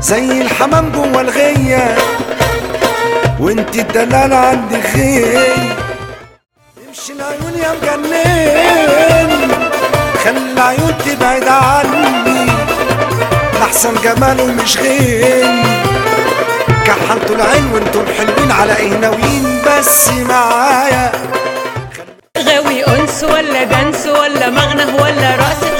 زي الحمام جوه الغية وانت الدلال عندي خير امشي العيون يا مجنن خلي العيون تبعد عني لحسن جماله مش غين كحلتوا العين وانتوا الحلوين على ايه ناويين بس معايا غاوي انس ولا دنس ولا مغنى ولا رقص